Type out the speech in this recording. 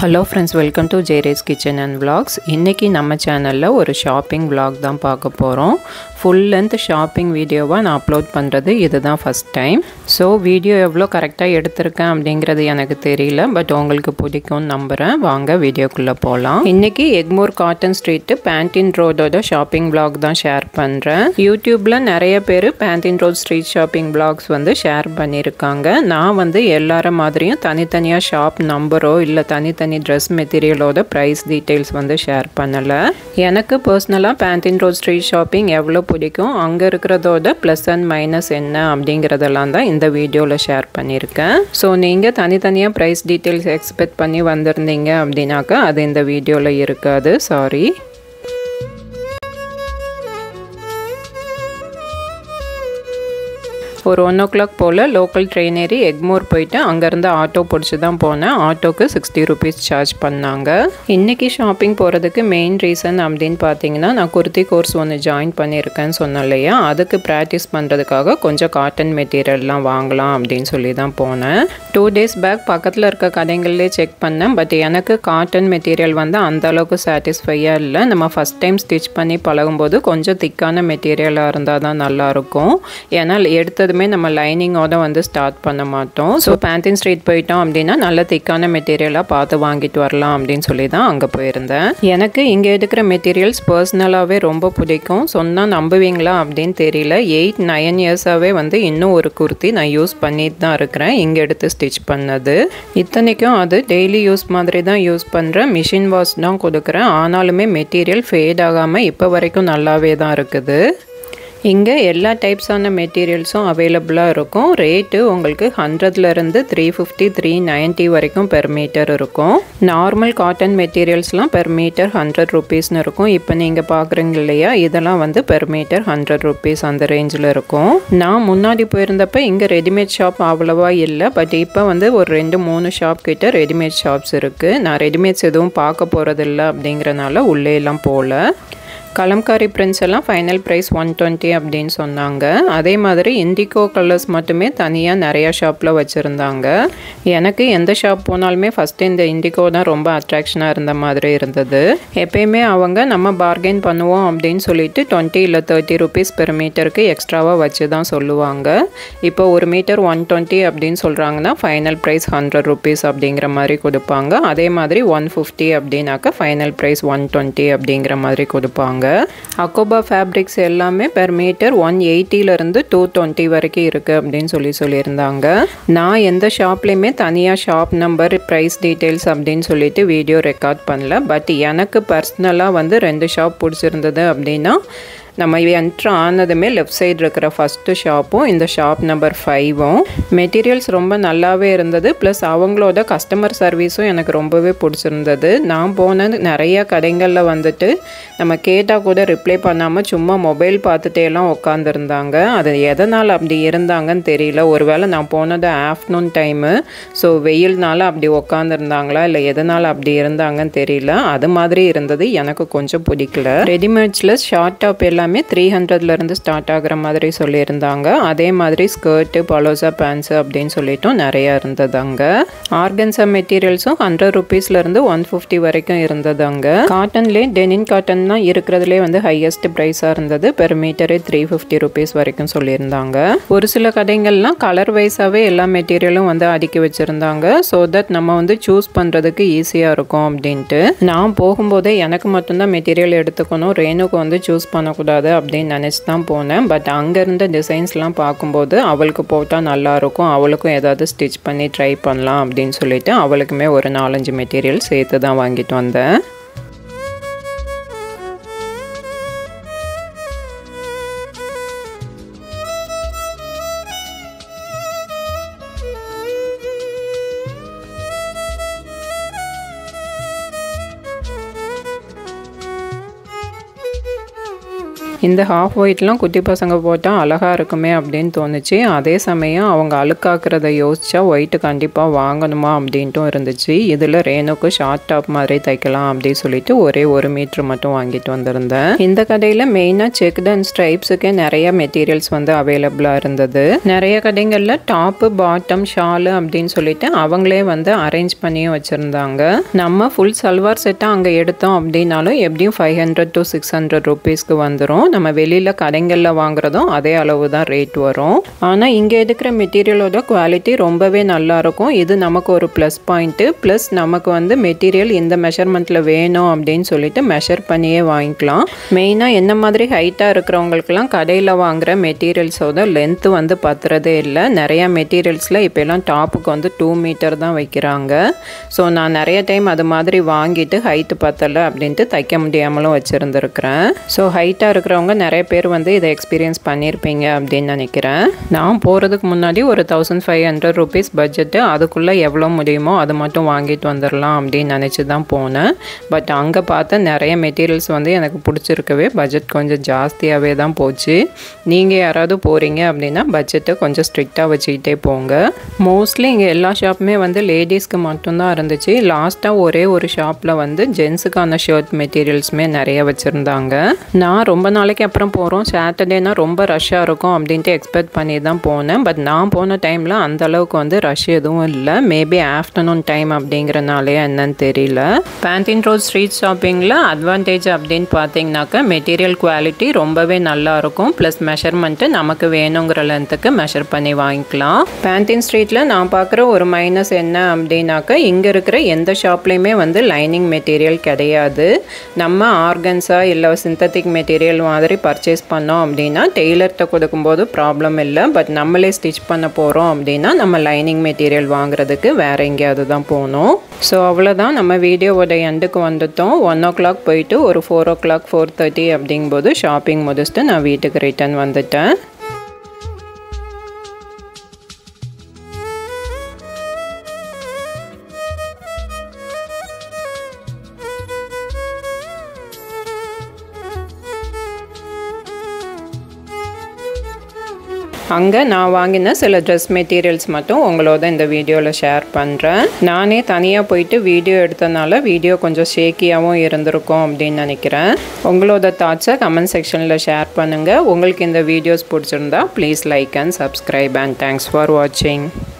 hello friends welcome to ஜேரேஸ் kitchen and vlogs இன்றைக்கி நம்ம சேனலில் ஒரு ஷாப்பிங் vlog தான் பார்க்க போகிறோம் ஃபுல் லென்த் ஷாப்பிங் வீடியோவாக நான் அப்லோட் பண்ணுறது இதுதான் ஃபஸ்ட் டைம் ஸோ வீடியோ எவ்வளோ கரெக்டாக எடுத்திருக்கேன் அப்படிங்கிறது எனக்கு தெரியல பட் உங்களுக்கு பிடிக்கும்னு நம்புகிறேன் வாங்க வீடியோக்குள்ளே போகலாம் இன்றைக்கி எக்மோர் காட்டன் ஸ்ட்ரீட்டு பேண்டின் ரோடோட ஷாப்பிங் vlog தான் ஷேர் பண்ணுறேன் யூடியூப்பில் நிறைய பேர் Pantheon road street shopping vlogs வந்து ஷேர் பண்ணியிருக்காங்க நான் வந்து எல்லார மாதிரியும் தனித்தனியாக ஷாப் நம்பரோ இல்லை தனித்தனி ட்ரெஸ் மெட்டீரியலோட ப்ரைஸ் டீட்டெயில்ஸ் வந்து ஷேர் பண்ணலை எனக்கு பர்சனலாக பேண்டின் ரோட் ஸ்ட்ரீட் ஷாப்பிங் எவ்வளோ பிடிக்கும் அங்கே இருக்கிறதோட ப்ளஸ் அண்ட் மைனஸ் என்ன அப்படிங்கிறதெல்லாம் தான் இந்த வீடியோவில் ஷேர் பண்ணியிருக்கேன் ஸோ நீங்கள் தனித்தனியாக ப்ரைஸ் டீட்டெயில்ஸ் எக்ஸ்பெக்ட் பண்ணி வந்திருந்தீங்க அப்படின்னாக்கா அது இந்த வீடியோவில் இருக்காது சாரி ஒரு ஒன் ஓ கிளாக் போல் லோக்கல் ட்ரெயின் ஏறி எக்மோர் போயிட்டு அங்கேருந்து ஆட்டோ பிடிச்சி தான் போனேன் ஆட்டோக்கு சிக்ஸ்டி ருபீஸ் சார்ஜ் பண்ணாங்க இன்றைக்கி ஷாப்பிங் போகிறதுக்கு மெயின் ரீசன் அப்படின்னு பார்த்தீங்கன்னா நான் குர்த்தி கோர்ஸ் ஒன்று ஜாயின் பண்ணியிருக்கேன்னு சொன்னேன் இல்லையா அதுக்கு ப்ராக்டிஸ் பண்ணுறதுக்காக கொஞ்சம் காட்டன் மெட்டீரியல்லாம் வாங்கலாம் அப்படின்னு சொல்லி தான் போனேன் டூ டேஸ் பேக் பக்கத்தில் இருக்க கடைகள்லே செக் பண்ணேன் பட் எனக்கு காட்டன் மெட்டீரியல் வந்து அந்த அளவுக்கு சாட்டிஸ்ஃபையாக இல்லை நம்ம ஃபஸ்ட் டைம் ஸ்டிச் பண்ணி பழகும்போது கொஞ்சம் திக்கான மெட்டீரியலாக இருந்தால் தான் நல்லாயிருக்கும் ஏன்னா எடுத்தது எப்போதுமே நம்ம லைனிங்கோட வந்து ஸ்டார்ட் பண்ண மாட்டோம் ஸோ பேண்டின் ஸ்ட்ரீட் போயிட்டோம் அப்படின்னா நல்ல திக்கான மெட்டீரியலாக பார்த்து வாங்கிட்டு வரலாம் அப்படின்னு சொல்லி தான் அங்கே போயிருந்தேன் எனக்கு இங்கே எடுக்கிற மெட்டீரியல்ஸ் பர்சனலாகவே ரொம்ப பிடிக்கும் சொன்னால் நம்புவீங்களா அப்படின்னு தெரியல எயிட் நைன் இயர்ஸாகவே வந்து இன்னும் ஒரு குர்த்தி நான் யூஸ் பண்ணிட்டு தான் இருக்கிறேன் இங்கே எடுத்து ஸ்டிச் பண்ணது இத்தனைக்கும் அது டெய்லி யூஸ் மாதிரி தான் யூஸ் பண்ணுறேன் மிஷின் வாஷ் தான் கொடுக்குறேன் ஆனாலுமே மெட்டீரியல் ஃபேட் ஆகாமல் இப்போ வரைக்கும் நல்லாவே தான் இருக்குது இங்கே எல்லா டைப்ஸான மெட்டீரியல்ஸும் அவைலபிளாக இருக்கும் ரேட்டு உங்களுக்கு ஹண்ட்ரட்லேருந்து த்ரீ ஃபிஃப்டி த்ரீ நைன்ட்டி வரைக்கும் பெர் மீட்டர் இருக்கும் நார்மல் காட்டன் மெட்டீரியல்ஸ்லாம் பெர் மீட்டர் ஹண்ட்ரட் ருபீஸ்னு இருக்கும் இப்போ நீங்கள் பார்க்குறீங்க இல்லையா இதெல்லாம் வந்து பெர் மீட்டர் ஹண்ட்ரட் ருபீஸ் அந்த ரேஞ்சில் இருக்கும் நான் முன்னாடி போயிருந்தப்ப இங்கே ரெடிமேட் ஷாப் அவ்வளோவா இல்லை பட் இப்போ வந்து ஒரு ரெண்டு மூணு ஷாப் கிட்ட ரெடிமேட் ஷாப்ஸ் இருக்குது நான் ரெடிமேட்ஸ் எதுவும் பார்க்க போகிறதில்ல அப்படிங்கிறனால உள்ளே எல்லாம் போகல கலம்காரி பிரிண்ட்ஸ் எல்லாம் ஃபைனல் ப்ரைஸ் ஒன் டுவெண்ட்டி அப்படின்னு சொன்னாங்க அதே மாதிரி இண்டிகோ கலர்ஸ் மட்டுமே தனியாக நிறையா ஷாப்பில் வச்சுருந்தாங்க எனக்கு எந்த ஷாப் போனாலுமே ஃபஸ்ட்டு இந்த இண்டிகோ தான் ரொம்ப அட்ராக்ஷனாக இருந்த மாதிரி இருந்தது எப்பயுமே அவங்க நம்ம பார்கெயின் பண்ணுவோம் அப்படின்னு சொல்லிட்டு டுவெண்ட்டி இல்லை தேர்ட்டி ருபீஸ் பெர் மீட்டருக்கு எக்ஸ்ட்ராவாக வச்சு தான் சொல்லுவாங்க இப்போ ஒரு மீட்டர் ஒன் டுவெண்ட்டி அப்படின்னு சொல்கிறாங்கன்னா ஃபைனல் ப்ரைஸ் ஹண்ட்ரட் ருபீஸ் அப்படிங்கிற மாதிரி கொடுப்பாங்க அதே மாதிரி ஒன் ஃபிஃப்டி அப்படின்னாக்கா ஃபைனல் ப்ரைஸ் ஒன் டுவெண்ட்டி அப்படிங்கிற மாதிரி கொடுப்பாங்க அக்கோபா ஃபேப்ரிக்ஸ் எல்லாமே பெர் மீட்டர் ஒன் எயிட்டிலேருந்து டூ டுவெண்ட்டி வரைக்கும் இருக்குது அப்படின்னு சொல்லி சொல்லியிருந்தாங்க நான் எந்த ஷாப்லேயுமே தனியாக ஷாப் நம்பர் ப்ரைஸ் டீட்டெயில்ஸ் அப்படின்னு சொல்லிட்டு வீடியோ ரெக்கார்ட் பண்ணல பட் எனக்கு பர்சனலாக வந்து ரெண்டு ஷாப் பிடிச்சிருந்தது அப்படின்னா நம்ம என்ட்ரு ஆனதுமே லெஃப்ட் சைடு இருக்கிற ஃபஸ்ட்டு ஷாப்பும் இந்த ஷாப் நம்பர் ஃபைவும் மெட்டீரியல்ஸ் ரொம்ப நல்லாவே இருந்தது ப்ளஸ் அவங்களோட கஸ்டமர் சர்வீஸும் எனக்கு ரொம்பவே பிடிச்சிருந்தது நான் போனது நிறைய கடைகளில் வந்துட்டு நம்ம கேட்டால் கூட ரிப்ளை பண்ணாமல் சும்மா மொபைல் பார்த்துட்டே எல்லாம் உட்காந்துருந்தாங்க அது எதனால் அப்படி இருந்தாங்கன்னு தெரியல ஒருவேளை நான் போனது ஆஃப்டர்நூன் டைமு ஸோ வெயில்னால அப்படி உட்காந்துருந்தாங்களா இல்லை எதனால் அப்படி இருந்தாங்கன்னு தெரியல அது மாதிரி இருந்தது எனக்கு கொஞ்சம் பிடிக்கல ரெடிமேட்ஸில் ஷார்ட் டாப் எல்லாம் எல்லாமே த்ரீ ஹண்ட்ரட்லேருந்து ஸ்டார்ட் ஆகிற மாதிரி சொல்லியிருந்தாங்க அதே மாதிரி ஸ்கர்ட்டு பலோசா பேண்ட்ஸு அப்படின்னு சொல்லிட்டும் நிறையா இருந்தது அங்கே ஆர்கன்ஸா மெட்டீரியல்ஸும் ஹண்ட்ரட் ருபீஸ்லேருந்து ஒன் ஃபிஃப்டி வரைக்கும் இருந்தது அங்கே காட்டன்லேயே டெனின் காட்டன் தான் இருக்கிறதுலே வந்து ஹையஸ்ட் ப்ரைஸாக இருந்தது பெர் மீட்டரே த்ரீ ஃபிஃப்டி ருபீஸ் வரைக்கும் சொல்லியிருந்தாங்க ஒரு சில கடைகள்லாம் கலர் வைஸாகவே எல்லா மெட்டீரியலும் வந்து அடுக்கி வச்சுருந்தாங்க ஸோ தட் நம்ம வந்து சூஸ் பண்ணுறதுக்கு ஈஸியாக இருக்கும் அப்படின்ட்டு நான் போகும்போதே எனக்கு மட்டும்தான் மெட்டீரியல் எடுத்துக்கணும் ரேணுக்கு வந்து சூஸ் பண்ணக்கூடாது கூடாது அப்படின்னு நினச்சி தான் போனேன் பட் அங்கே இருந்த டிசைன்ஸ்லாம் பார்க்கும்போது அவளுக்கு போட்டால் நல்லாயிருக்கும் அவளுக்கும் ஏதாவது ஸ்டிச் பண்ணி ட்ரை பண்ணலாம் அப்படின்னு சொல்லிட்டு அவளுக்குமே ஒரு நாலஞ்சு மெட்டீரியல் சேர்த்து தான் வாங்கிட்டு வந்தேன் இந்த ஹாஃப் ஒயிட்லாம் குட்டி பசங்க போட்டால் அழகாக இருக்குமே அப்படின்னு தோணுச்சு அதே சமயம் அவங்க அழுக்காக்குறத யோசிச்சா ஒயிட்டு கண்டிப்பாக வாங்கணுமா அப்படின்ட்டும் இருந்துச்சு இதில் ரேணுக்கு ஷார்ட் டாப் மாதிரி தைக்கலாம் அப்படின்னு சொல்லிட்டு ஒரே ஒரு மீட்ரு மட்டும் வாங்கிட்டு வந்திருந்தேன் இந்த கடையில் மெயினாக செக்டு அண்ட் ஸ்ட்ரைப்ஸுக்கே நிறைய மெட்டீரியல்ஸ் வந்து அவைலபிளாக இருந்தது நிறைய கடைகளில் டாப்பு பாட்டம் ஷாலு அப்படின்னு சொல்லிட்டு அவங்களே வந்து அரேஞ்ச் பண்ணியும் வச்சுருந்தாங்க நம்ம ஃபுல் சல்வார் செட்டாக அங்கே எடுத்தோம் அப்படின்னாலும் எப்படியும் five hundred to six hundred ருபீஸ்க்கு வந்துடும் நம்ம வெளியில் கடைகளில் வாங்குறதும் அதே அளவு தான் ரேட் வரும் ஆனால் இங்கே எடுக்கிற மெட்டீரியலோட குவாலிட்டி ரொம்பவே நல்லா இருக்கும் இது நமக்கு ஒரு ப்ளஸ் பாயிண்ட்டு ப்ளஸ் நமக்கு வந்து மெட்டீரியல் இந்த மெஷர்மெண்ட்டில் வேணும் அப்படின்னு சொல்லிட்டு மெஷர் பண்ணியே வாங்கிக்கலாம் மெயினாக என்ன மாதிரி ஹைட்டாக இருக்கிறவங்களுக்குலாம் கடையில் வாங்குகிற மெட்டீரியல்ஸோட லென்த்து வந்து பத்துறதே இல்லை நிறையா மெட்டீரியல்ஸில் இப்போலாம் டாப்புக்கு வந்து டூ மீட்டர் தான் வைக்கிறாங்க ஸோ நான் நிறைய டைம் அது மாதிரி வாங்கிட்டு ஹைட்டு பத்தலை அப்படின்ட்டு தைக்க முடியாமலும் வச்சுருந்துருக்கிறேன் ஸோ ஹைட்டாக இருக்கிறவங்க நிறைய பேர் வந்து இதை எக்ஸ்பீரியன்ஸ் பண்ணியிருப்பீங்க அப்படின்னு நினைக்கிறேன் நான் போகிறதுக்கு முன்னாடி ஒரு thousand five hundred rupees budget அதுக்குள்ளே எவ்வளோ முடியுமோ அது மட்டும் வாங்கிட்டு வந்துடலாம் அப்படின்னு நினச்சி தான் போனேன் பட் அங்கே பார்த்த நிறைய மெட்டீரியல்ஸ் வந்து எனக்கு பிடிச்சிருக்கவே பட்ஜெட் கொஞ்சம் ஜாஸ்தியாகவே தான் போச்சு நீங்கள் யாராவது போகிறீங்க அப்படின்னா பட்ஜெட்டை கொஞ்சம் ஸ்ட்ரிக்டாக வச்சுக்கிட்டே போங்க மோஸ்ட்லி இங்கே எல்லா ஷாப்புமே வந்து லேடிஸ்க்கு மட்டும்தான் இருந்துச்சு லாஸ்ட்டாக ஒரே ஒரு ஷாப்பில் வந்து ஜென்ஸுக்கான ஷர்ட் மெட்டீரியல்ஸுமே நிறைய வச்சுருந்தாங்க நான் ரொம்ப நாளைக்கு அப்புறம் போகிறோம் சாட்டர்டேனா ரொம்ப ரஷ்ஷாக இருக்கும் அப்படின்ட்டு எக்ஸ்பெக்ட் பண்ணி தான் போனேன் பட் நான் போன டைமில் அந்த அளவுக்கு வந்து ரஷ் எதுவும் இல்லை மேபி ஆஃப்டர்நூன் டைம் அப்படிங்கிறனாலே என்னன்னு தெரியல பேண்டின் ரோட் ஸ்ட்ரீட் ஷாப்பிங்கில் அட்வான்டேஜ் அப்படின்னு பார்த்தீங்கன்னாக்கா மெட்டீரியல் குவாலிட்டி ரொம்பவே நல்லா இருக்கும் ப்ளஸ் மெஷர்மெண்ட்டு நமக்கு வேணுங்கிற லென்த்துக்கு மெஷர் பண்ணி வாங்கிக்கலாம் பேண்டின் ஸ்ட்ரீட்டில் நான் பார்க்குற ஒரு மைனஸ் என்ன அப்படின்னாக்கா இங்கே இருக்கிற எந்த ஷாப்லேயுமே வந்து லைனிங் மெட்டீரியல் கிடையாது நம்ம ஆர்கன்ஸா இல்லை சிந்தட்டிக் மெட்டீரியல் மாதிரி பர்ச்சேஸ் பண்ணோம் அப்படின்னா டெய்லர்கிட்ட கொடுக்கும்போது ப்ராப்ளம் இல்லை பட் நம்மளே ஸ்டிச் பண்ண போகிறோம் அப்படின்னா நம்ம லைனிங் மெட்டீரியல் வாங்குறதுக்கு வேறு எங்கேயாவது தான் போகணும் ஸோ அவ்வளோதான் நம்ம வீடியோவோட எண்டுக்கு வந்துட்டோம் ஒன் ஓ கிளாக் போயிட்டு ஒரு four o'clock four thirty அப்படிங்கும்போது ஷாப்பிங் முடிச்சுட்டு நான் வீட்டுக்கு ரிட்டர்ன் வந்துட்டேன் அங்கே நான் வாங்கின சில ட்ரெஸ் மெட்டீரியல்ஸ் மட்டும் உங்களோட இந்த வீடியோவில் ஷேர் பண்ணுறேன் நானே தனியாக போயிட்டு வீடியோ எடுத்தனால வீடியோ கொஞ்சம் ஷேக்கியாகவும் இருந்திருக்கும் அப்படின்னு நினைக்கிறேன் உங்களோட தாட்ஸை கமெண்ட் செக்ஷனில் ஷேர் பண்ணுங்கள் உங்களுக்கு இந்த வீடியோஸ் பிடிச்சிருந்தா please like and subscribe and thanks for வாட்சிங்